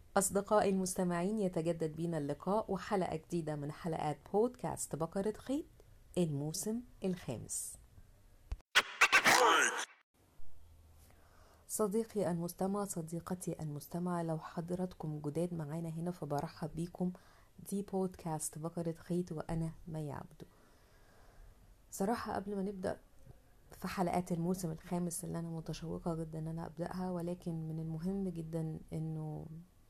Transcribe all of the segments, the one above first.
أصدقائي المستمعين يتجدد بنا اللقاء وحلقة جديدة من حلقات بودكاست بقرة خيط الموسم الخامس صديقي المستمع صديقتي المستمعة لو حضراتكم جداد معانا هنا فبرحب بيكم دي بودكاست بقرة خيط وأنا مي عبدو صراحة قبل ما نبدأ في حلقات الموسم الخامس اللي أنا متشوقة جدا أن أنا أبدأها ولكن من المهم جدا أنه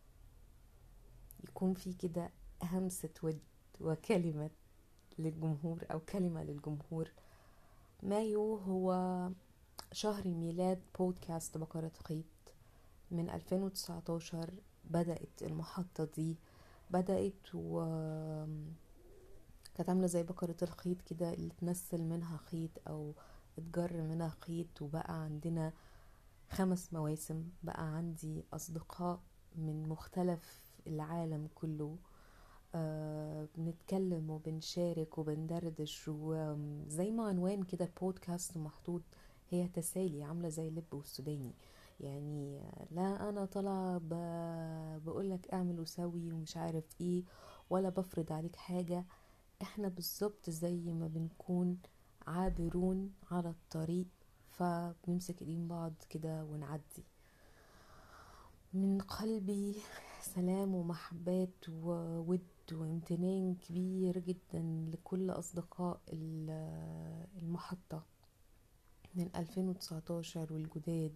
يكون في كده همسة ود وكلمة للجمهور أو كلمة للجمهور مايو هو شهر ميلاد بودكاست بقرة خيط من 2019 بدأت المحطة دي بدأت و كانت عاملة زي بقرة الخيط كده اللي تنسل منها خيط أو اتجر منها خيط وبقى عندنا خمس مواسم بقى عندي أصدقاء من مختلف العالم كله آه بنتكلم وبنشارك وبندردش وزي ما عنوان كده البودكاست محطوط هي تسالي عاملة زي اللب والسوداني يعني لا انا طالعة بقولك اعمل وسوي ومش عارف ايه ولا بفرض عليك حاجة احنا بالظبط زي ما بنكون عابرون على الطريق فبنمسك ايدين بعض كده ونعدي من قلبي سلام ومحبات وود وامتنان كبير جدا لكل أصدقاء المحطة من 2019 والجداد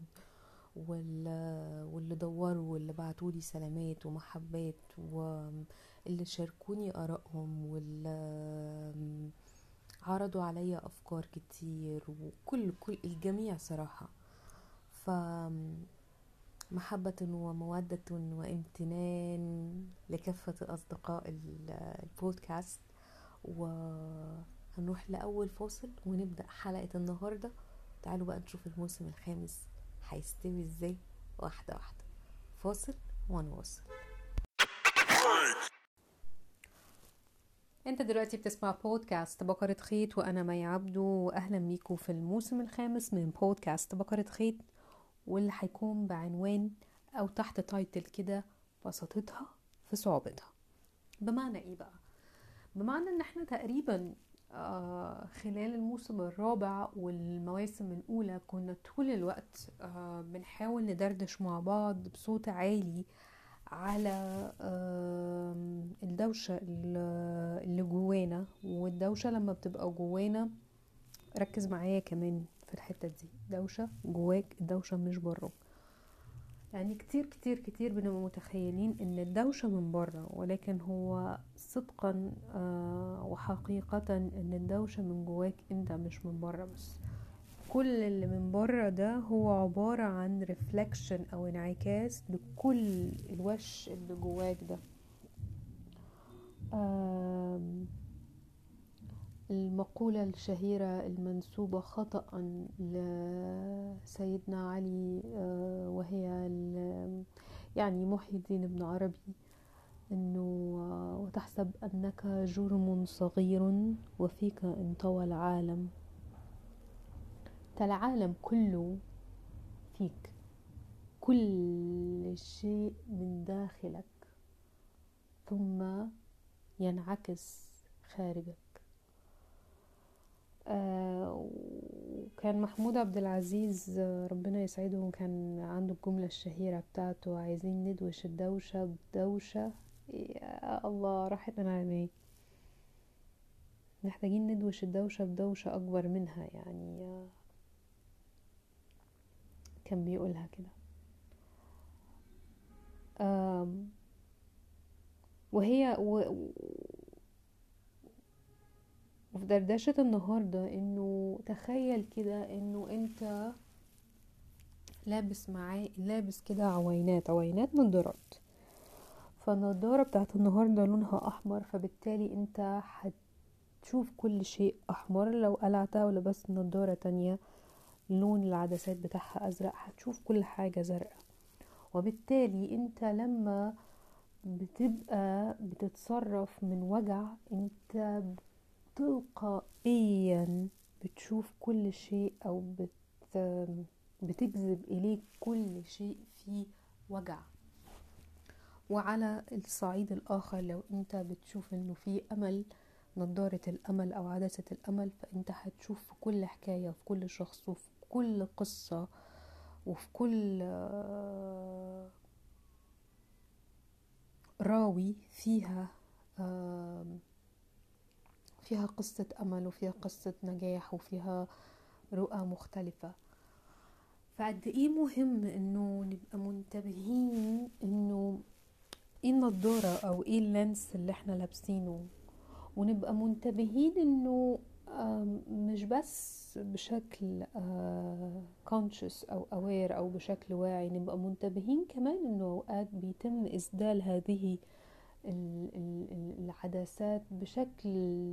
واللي دوروا واللي بعتولي سلامات ومحبات واللي شاركوني آرائهم واللي عرضوا عليا أفكار كتير وكل كل الجميع صراحة ف محبة ومودة وامتنان لكافة أصدقاء البودكاست وهنروح لأول فاصل ونبدأ حلقة النهاردة تعالوا بقى نشوف الموسم الخامس هيستوي ازاي واحدة واحدة فاصل ونواصل انت دلوقتي بتسمع بودكاست بقرة خيط وانا مي عبدو واهلا بيكم في الموسم الخامس من بودكاست بقرة خيط واللي هيكون بعنوان او تحت تايتل كده بساطتها في صعوبتها بمعنى ايه بقى بمعنى ان احنا تقريبا آه خلال الموسم الرابع والمواسم الأولى كنا طول الوقت آه بنحاول ندردش مع بعض بصوت عالي على آه الدوشة اللي جوانا والدوشة لما بتبقى جوانا ركز معايا كمان في الحتة دي دوشة جواك الدوشة مش براك يعني كتير كتير كتير بنبقى متخيلين ان الدوشة من بره ولكن هو صدقا آه وحقيقة ان الدوشة من جواك انت مش من بره بس كل اللي من بره ده هو عبارة عن ريفلكشن او انعكاس لكل الوش اللي جواك ده آه المقولة الشهيرة المنسوبة خطأ لسيدنا علي وهي يعني محي الدين ابن عربي انه وتحسب انك جرم صغير وفيك انطوى العالم العالم كله فيك كل شيء من داخلك ثم ينعكس خارجك آه وكان محمود عبد العزيز ربنا يسعده كان عنده الجملة الشهيرة بتاعته عايزين ندوش الدوشة بدوشة يا الله راحت من عيني محتاجين ندوش الدوشة بدوشة أكبر منها يعني كان بيقولها كده وهي و وفي دردشة النهاردة انه تخيل كده انه انت لابس معاه لابس كده عوينات عوينات نضارات فالنضارة بتاعت النهاردة لونها احمر فبالتالي انت هتشوف كل شيء احمر لو قلعتها ولبست نضارة تانية لون العدسات بتاعها ازرق هتشوف كل حاجة زرقاء وبالتالي انت لما بتبقى بتتصرف من وجع انت تلقائيا بتشوف كل شيء او بت بتجذب اليك كل شيء فيه وجع وعلى الصعيد الآخر لو أنت بتشوف إنه في أمل نضارة الأمل أو عدسة الأمل فأنت هتشوف في كل حكاية وفي كل شخص وفي كل قصة وفي كل راوي فيها فيها قصة أمل وفيها قصة نجاح وفيها رؤى مختلفة فقد ايه مهم انه نبقى منتبهين انه ايه النضارة او ايه اللينس اللي احنا لابسينه ونبقى منتبهين انه مش بس بشكل conscious او aware او بشكل واعي نبقى منتبهين كمان انه اوقات بيتم اسدال هذه العدسات بشكل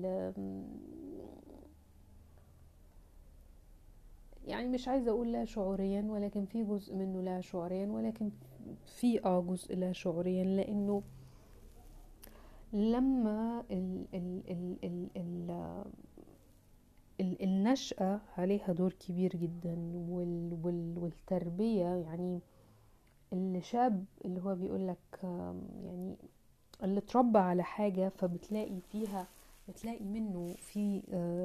يعني مش عايزة أقول لا شعوريا ولكن في جزء منه لا شعوريا ولكن في اه جزء لا شعوريا لأنه لما ال ال ال ال ال ال النشأة عليها دور كبير جدا وال وال والتربية يعني الشاب اللي هو بيقولك يعني اللي اتربى على حاجة فبتلاقي فيها بتلاقي منه في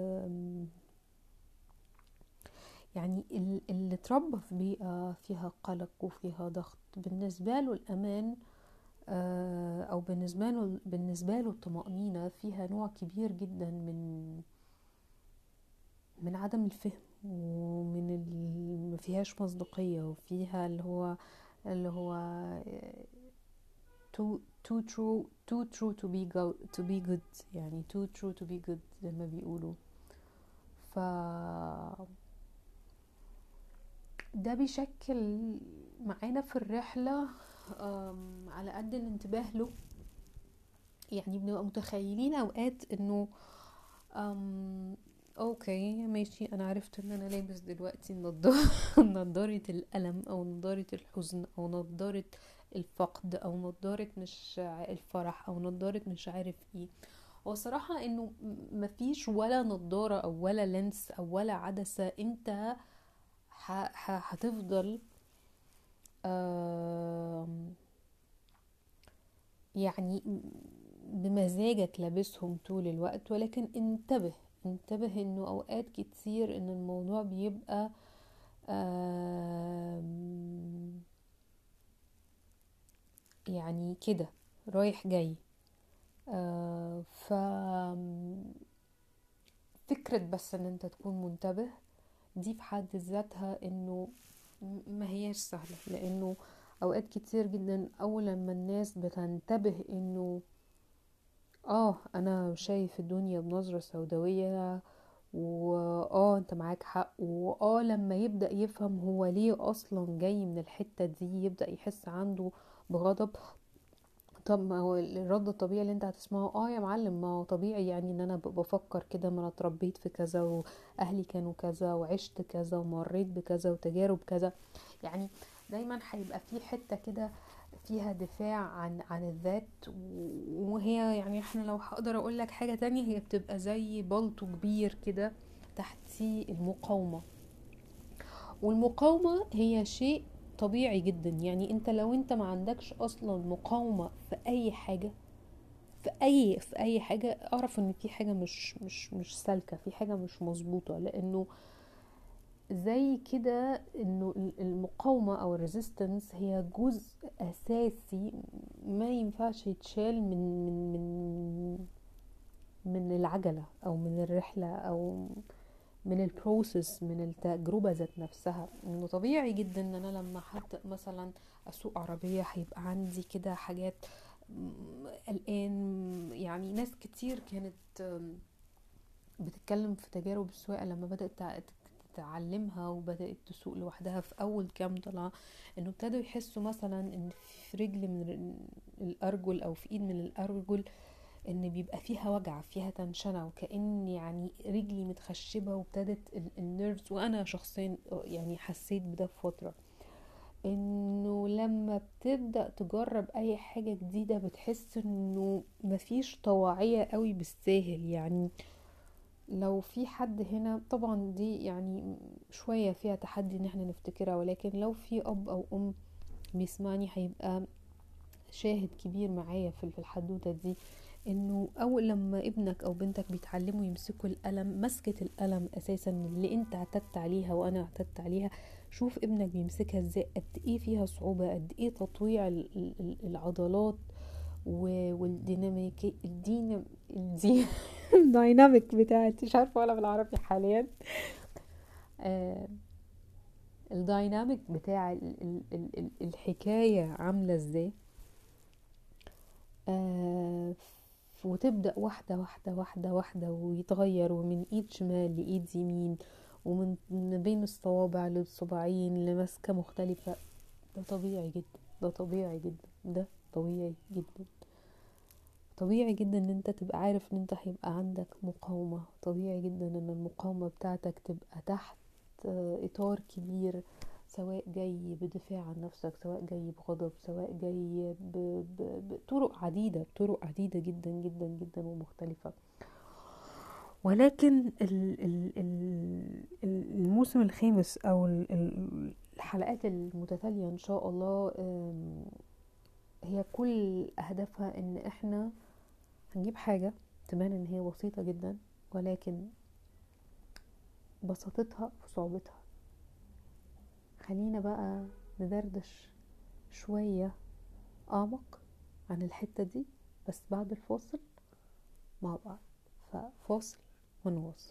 يعني اللي اتربى في بيئة فيها قلق وفيها ضغط بالنسبة له الأمان أو بالنسبة له بالنسبة له الطمأنينة فيها نوع كبير جدا من من عدم الفهم ومن ما فيهاش مصداقية وفيها اللي هو اللي هو too too true too true to be go to be good يعني too true to be good زي ما بيقولوا ف ده بيشكل معانا في الرحلة على قد الانتباه له يعني بنبقى متخيلين اوقات انه اوكي ماشي انا عرفت ان انا لابس دلوقتي نضارة الألم او نضارة الحزن او نضارة الفقد او نضارة مش الفرح او نضارة مش عارف ايه هو صراحة انه مفيش ولا نضارة او ولا لينس او ولا عدسة انت هتفضل يعني بمزاجك لابسهم طول الوقت ولكن انتبه انتبه انه اوقات كتير ان الموضوع بيبقى يعني كده رايح جاي ف فكرة بس ان انت تكون منتبه دي في حد ذاتها انه ما هياش سهلة لانه اوقات كتير جدا اول لما الناس بتنتبه انه اه انا شايف الدنيا بنظرة سوداوية واه انت معاك حق واه لما يبدأ يفهم هو ليه اصلا جاي من الحتة دي يبدأ يحس عنده بغضب طب ما هو الرد الطبيعي اللي انت هتسمعه اه يا معلم ما هو طبيعي يعني ان انا بفكر كده ما انا اتربيت في كذا واهلي كانوا كذا وعشت كذا ومريت بكذا وتجارب كذا يعني دايما هيبقى في حته كده فيها دفاع عن عن الذات وهي يعني احنا لو هقدر اقول لك حاجه تانية هي بتبقى زي بلطو كبير كده تحتيه المقاومه والمقاومه هي شيء طبيعي جدا يعني انت لو انت ما عندكش اصلا مقاومه في اي حاجه في اي في اي حاجه اعرف ان في حاجه مش مش مش سالكه في حاجه مش مظبوطه لانه زي كده انه المقاومه او الريزيستنس هي جزء اساسي ما ينفعش يتشال من من من من العجله او من الرحله او من البروسيس من التجربه ذات نفسها انه طبيعي جدا ان انا لما حد مثلا اسوق عربيه هيبقى عندي كده حاجات الان يعني ناس كتير كانت بتتكلم في تجارب السواقه لما بدات تتعلمها وبدات تسوق لوحدها في اول كام طلعه انه ابتدوا يحسوا مثلا ان في رجل من الارجل او في ايد من الارجل ان بيبقى فيها وجع فيها تنشنه وكأن يعني رجلي متخشبه وابتدت النيرفز وانا شخصيا يعني حسيت بده في فتره انه لما بتبدا تجرب اي حاجه جديده بتحس انه مفيش طواعيه قوي بالساهل يعني لو في حد هنا طبعا دي يعني شويه فيها تحدي ان احنا نفتكرها ولكن لو في اب او ام بيسمعني هيبقى شاهد كبير معايا في الحدوتة دي انه اول لما ابنك او بنتك بيتعلموا يمسكوا القلم مسكة القلم اساسا اللي انت اعتدت عليها وانا اعتدت عليها شوف ابنك بيمسكها ازاي قد ايه فيها صعوبة قد ايه تطويع العضلات والديناميكي الدين الدين الديناميك بتاعت مش عارفه ولا بالعربي حاليا آه الديناميك بتاع الحكايه عامله ازاي آه وتبدا واحده واحده واحده واحده ويتغير ومن ايد شمال لايد يمين ومن بين الصوابع للصباعين لمسكه مختلفه ده طبيعي جدا ده طبيعي جدا ده طبيعي جدا طبيعي جدا ان انت تبقى عارف ان انت هيبقى عندك مقاومة طبيعي جدا ان المقاومة بتاعتك تبقى تحت اطار كبير سواء جاي بدفاع عن نفسك سواء جاي بغضب سواء جاي بطرق عديدة بطرق عديدة جدا جدا جدا ومختلفة ولكن الموسم الخامس او الحلقات المتتالية ان شاء الله هي كل اهدافها ان احنا هنجيب حاجة تبان ان هي بسيطة جدا ولكن بساطتها في صعوبتها خلينا بقى ندردش شوية أعمق عن الحتة دي بس بعد الفاصل مع بعض ففاصل ونواصل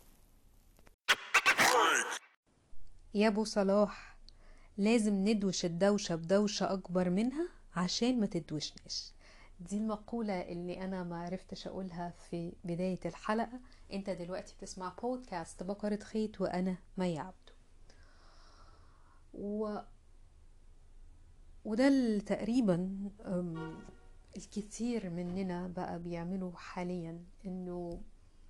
يا ابو صلاح لازم ندوش الدوشة بدوشة أكبر منها عشان ما تدوشناش دي المقولة اللي أنا ما عرفتش أقولها في بداية الحلقة أنت دلوقتي بتسمع بودكاست بقرة خيط وأنا مي عبده و... وده تقريبا الكثير مننا بقى بيعملوا حاليا انه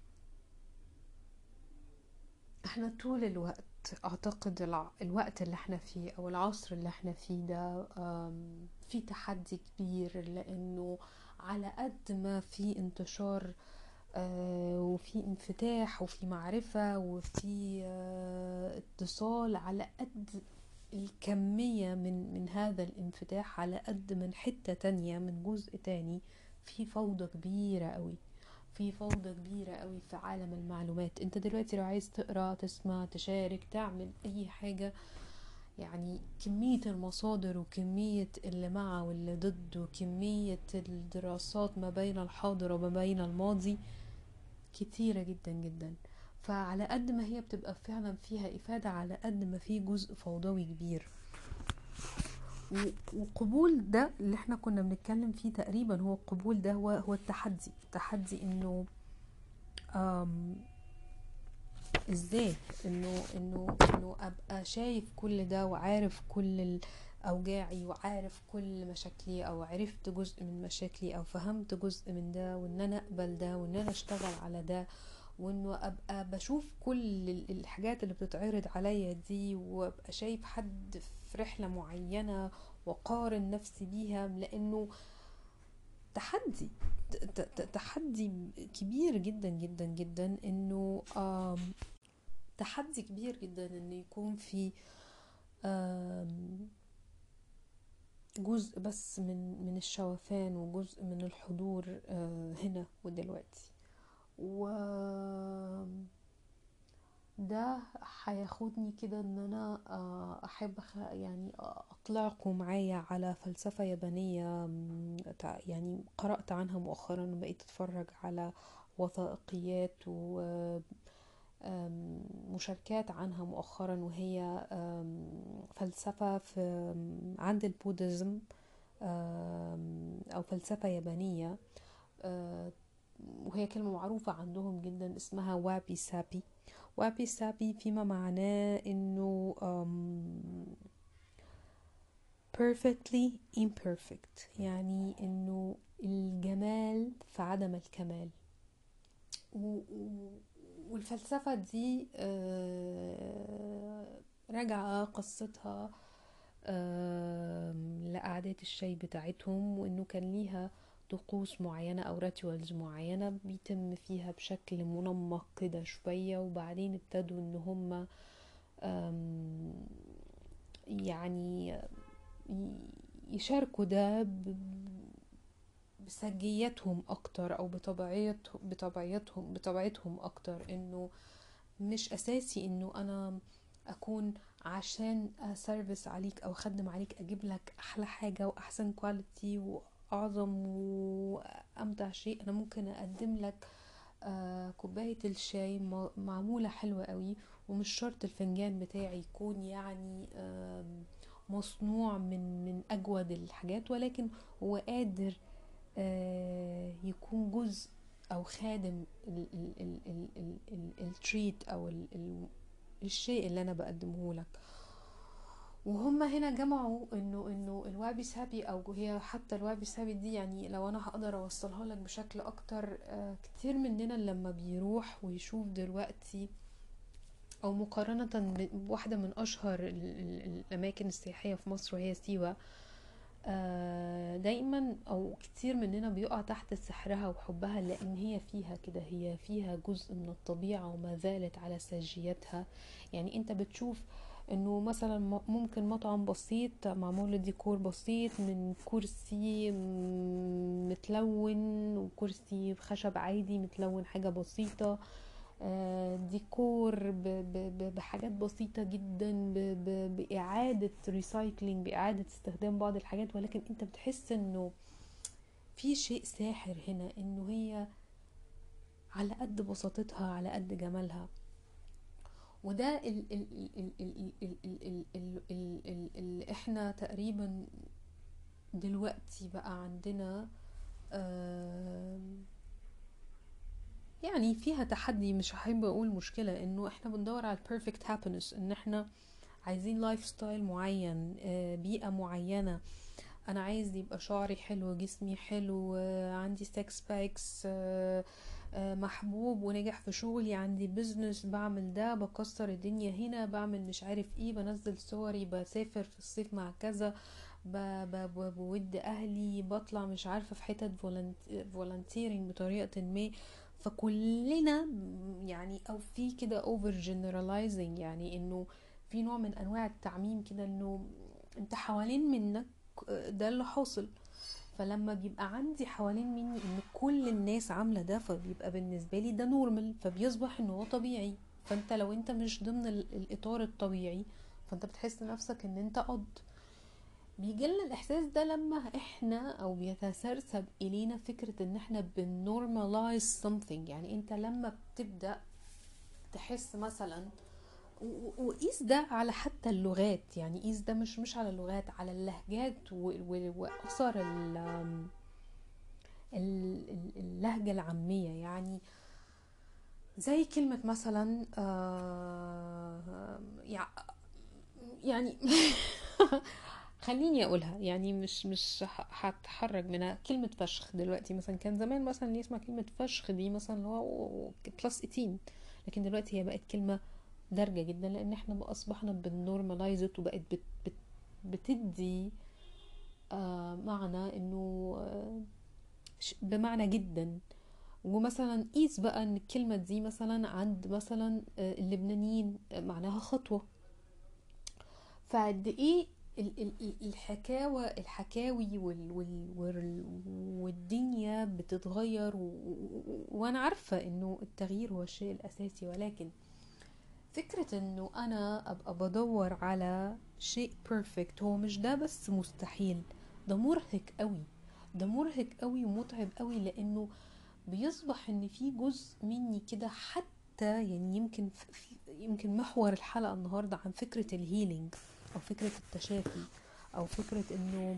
احنا طول الوقت اعتقد الوقت اللي احنا فيه او العصر اللي احنا فيه ده في تحدي كبير لانه على قد ما في انتشار آه، وفي انفتاح وفي معرفة وفي آه، اتصال على قد الكمية من من هذا الانفتاح على قد من حتة تانية من جزء تاني في فوضى كبيرة قوي في فوضى كبيرة قوي في عالم المعلومات انت دلوقتي لو عايز تقرا تسمع تشارك تعمل اي حاجة يعني كمية المصادر وكمية اللي مع واللي ضد وكمية الدراسات ما بين الحاضر وما بين الماضي كتيرة جدا جدا فعلى قد ما هي بتبقى فعلا فيها إفادة على قد ما في جزء فوضوي كبير وقبول ده اللي احنا كنا بنتكلم فيه تقريبا هو القبول ده هو هو التحدي التحدي انه ازاي انه انه انه ابقى شايف كل ده وعارف كل اوجاعي وعارف كل مشاكلي او عرفت جزء من مشاكلي او فهمت جزء من ده وان انا اقبل ده وان انا اشتغل على ده وانه ابقى بشوف كل الحاجات اللي بتتعرض عليا دي وابقى شايف حد في رحله معينه وقارن نفسي بيها لانه تحدي تحدي كبير جدا جدا جدا انه تحدي كبير جدا انه يكون في جزء بس من من الشوفان وجزء من الحضور آه، هنا ودلوقتي و ده هياخدني كده ان انا آه، احب يعني اطلعكم معايا على فلسفة يابانية يعني قرأت عنها مؤخرا وبقيت اتفرج على وثائقيات و مشاركات عنها مؤخرا وهي فلسفة في عند البوديزم أو فلسفة يابانية آه، وهي كلمة معروفة عندهم جدا اسمها وابي سابي وابي سابي فيما معناه انه perfectly imperfect يعني انه الجمال في عدم الكمال والفلسفة دي آه، راجعة قصتها لقعدات الشاي بتاعتهم وانه كان ليها طقوس معينة او ريتوالز معينة بيتم فيها بشكل منمق كده شوية وبعدين ابتدوا ان هم يعني يشاركوا ده بسجيتهم اكتر او بطبيعتهم بطبيعتهم بطبيعتهم اكتر انه مش اساسي انه انا اكون عشان اسرفس عليك او اخدم عليك اجيب لك احلى حاجة واحسن كواليتي واعظم وامتع شيء انا ممكن اقدم لك آه كوباية الشاي معمولة حلوة قوي ومش شرط الفنجان بتاعي يكون يعني آه مصنوع من من اجود الحاجات ولكن هو قادر آه يكون جزء او خادم التريت او الشيء اللي انا بقدمه لك وهم هنا جمعوا انه انه الوابي سابي او هي حتى الوابي سابي دي يعني لو انا هقدر اوصلها لك بشكل اكتر آه كتير مننا لما بيروح ويشوف دلوقتي او مقارنة بواحدة من اشهر الاماكن السياحية في مصر وهي سيوة آه دايما او كتير مننا بيقع تحت سحرها وحبها لان هي فيها كده هي فيها جزء من الطبيعة وما زالت على سجيتها يعني انت بتشوف انه مثلا ممكن مطعم بسيط معمول ديكور بسيط من كرسي متلون وكرسي خشب عادي متلون حاجة بسيطة آه، ديكور بحاجات بسيطة جدا بإعادة ريسايكلينج بإعادة استخدام بعض الحاجات ولكن انت بتحس انه في شيء ساحر هنا انه هي على قد بساطتها على قد جمالها وده اللي احنا تقريبا دلوقتي بقى عندنا يعني فيها تحدي مش هحب اقول مشكلة انه احنا بندور على البيرفكت هابينس ان احنا عايزين لايف ستايل معين بيئة معينة انا عايز يبقى شعري حلو جسمي حلو عندي سكس باكس محبوب ونجح في شغلي عندي بزنس بعمل ده بكسر الدنيا هنا بعمل مش عارف ايه بنزل صوري بسافر في الصيف مع كذا بود اهلي بطلع مش عارفه في حتت فولنتيرنج بطريقه ما فكلنا يعني او في كده اوفر جنراليزنج يعني انه في نوع من انواع التعميم كده انه انت حوالين منك ده اللي حاصل فلما بيبقى عندي حوالين مني ان كل الناس عامله ده فبيبقى بالنسبه لي ده نورمال فبيصبح ان هو طبيعي فانت لو انت مش ضمن الاطار الطبيعي فانت بتحس نفسك ان انت قد بيجيلنا الاحساس ده لما احنا او بيتسرسب الينا فكرة ان احنا بنورماليز something يعني انت لما بتبدأ تحس مثلا وقيس ده على حتى اللغات يعني قيس ده مش مش على اللغات على اللهجات واثر اللهجة العامية يعني زي كلمة مثلا آه يعني خليني اقولها يعني مش مش هتحرج منها كلمة فشخ دلوقتي مثلا كان زمان مثلا اللي يسمع كلمة فشخ دي مثلا اللي هو بلس 18 لكن دلوقتي هي بقت كلمة دارجة جدا لان احنا اصبحنا بنورماليزت وبقت بت بت بتدي آه معنى انه آه بمعنى جدا ومثلا قيس بقى ان الكلمة دي مثلا عند مثلا آه اللبنانيين معناها خطوة فقد ايه الحكاوى الحكاوي وال وال والدنيا بتتغير وانا عارفة انه التغيير هو الشيء الاساسي ولكن فكرة انه انا ابقى بدور على شيء بيرفكت هو مش ده بس مستحيل ده مرهق قوي ده مرهق قوي ومتعب قوي لانه بيصبح ان في جزء مني كده حتى يعني يمكن يمكن محور الحلقة النهاردة عن فكرة الهيلينج او فكرة التشافي او فكرة انه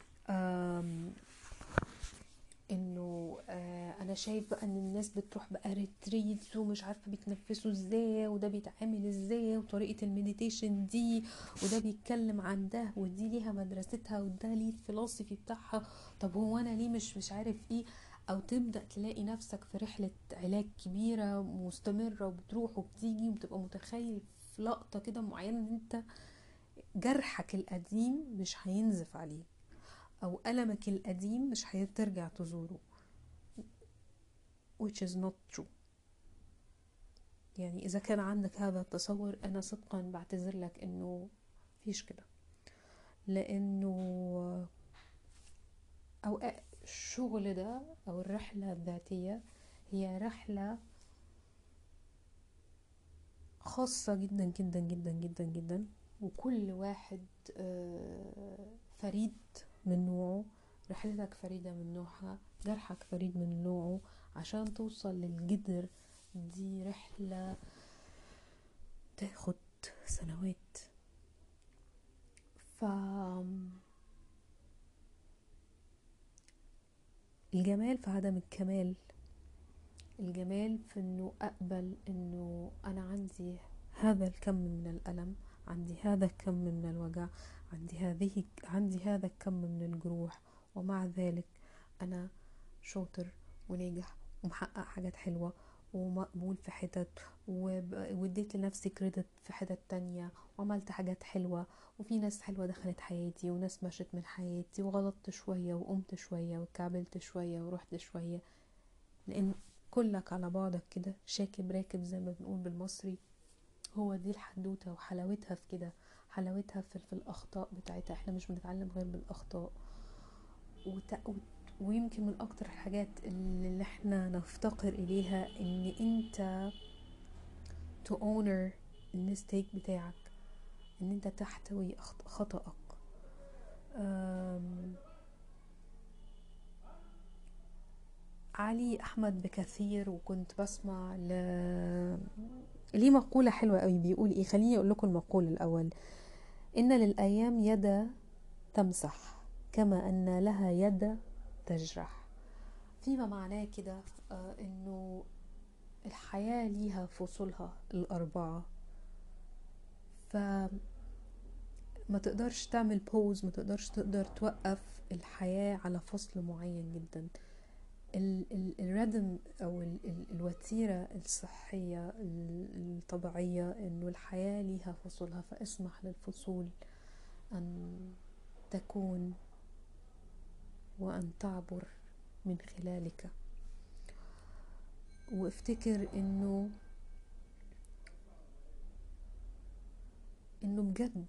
انه آه انا شايف بقى ان الناس بتروح بقى ريتريتس ومش عارفه بيتنفسوا ازاي وده بيتعمل ازاي وطريقه المديتيشن دي وده بيتكلم عن ده ودي ليها مدرستها وده ليه الفلسفي بتاعها طب هو انا ليه مش مش عارف ايه او تبدا تلاقي نفسك في رحله علاج كبيره مستمره وبتروح وبتيجي وبتبقى متخيل في لقطه كده معينه ان انت جرحك القديم مش هينزف عليك او ألمك القديم مش هترجع تزوره which is not true يعني إذا كان عندك هذا التصور أنا صدقا بعتذر لك إنه فيش كده لأنه أو الشغل ده أو الرحلة الذاتية هي رحلة خاصة جدا جدا جدا جدا جدا وكل واحد آه، فريد من نوعه رحلتك فريدة من نوعها جرحك فريد من نوعه عشان توصل للجدر دي رحلة تاخد سنوات ف الجمال في عدم الكمال الجمال في انه اقبل انه انا عندي هذا الكم من الالم عندي هذا الكم من الوجع عندي هذه عندي هذا الكم من الجروح ومع ذلك انا شاطر وناجح ومحقق حاجات حلوة ومقبول في حتت واديت لنفسي كريدت في حتت تانية وعملت حاجات حلوة وفي ناس حلوة دخلت حياتي وناس مشت من حياتي وغلطت شوية وقمت شوية وكعبلت شوية ورحت شوية لأن كلك على بعضك كده شاكب راكب زي ما بنقول بالمصري هو دي الحدوتة وحلاوتها في كده حلاوتها في, في الأخطاء بتاعتها احنا مش بنتعلم غير بالأخطاء وت... ويمكن من أكتر الحاجات اللي احنا نفتقر إليها إن أنت to honor المستيك بتاعك إن أنت تحتوي خطأك علي أحمد بكثير وكنت بسمع ل ليه مقولة حلوة قوي بيقول ايه خليني اقول لكم المقولة الاول ان للايام يد تمسح كما ان لها يد تجرح فيما معناه كده آه انه الحياة ليها فصولها الأربعة ف ما تقدرش تعمل بوز ما تقدرش تقدر توقف الحياة على فصل معين جدا الردم او الوتيرة الصحية الطبيعية انه الحياة ليها فصولها فاسمح للفصول ان تكون وان تعبر من خلالك وافتكر انه انه بجد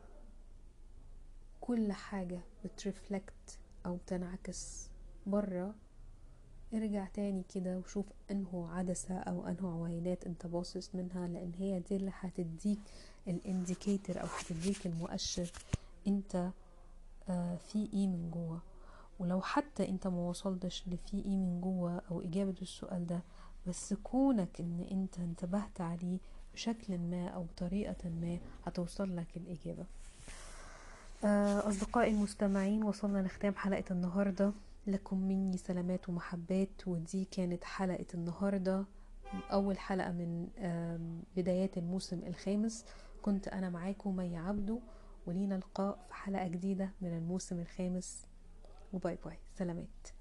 كل حاجة بترفلكت او بتنعكس برا ارجع تاني كده وشوف انه عدسة او انه عوينات انت باصص منها لان هي دي اللي هتديك الانديكيتر او هتديك المؤشر انت آه في ايه من جوه ولو حتى انت ما وصلتش لفي ايه من جوه او اجابة السؤال ده بس كونك ان انت انتبهت عليه بشكل ما او بطريقة ما هتوصل لك الاجابة آه اصدقائي المستمعين وصلنا لختام حلقة النهاردة لكم مني سلامات ومحبات ودي كانت حلقة النهاردة أول حلقة من بدايات الموسم الخامس كنت أنا معاكم مي عبدو ولينا لقاء في حلقة جديدة من الموسم الخامس وباي باي سلامات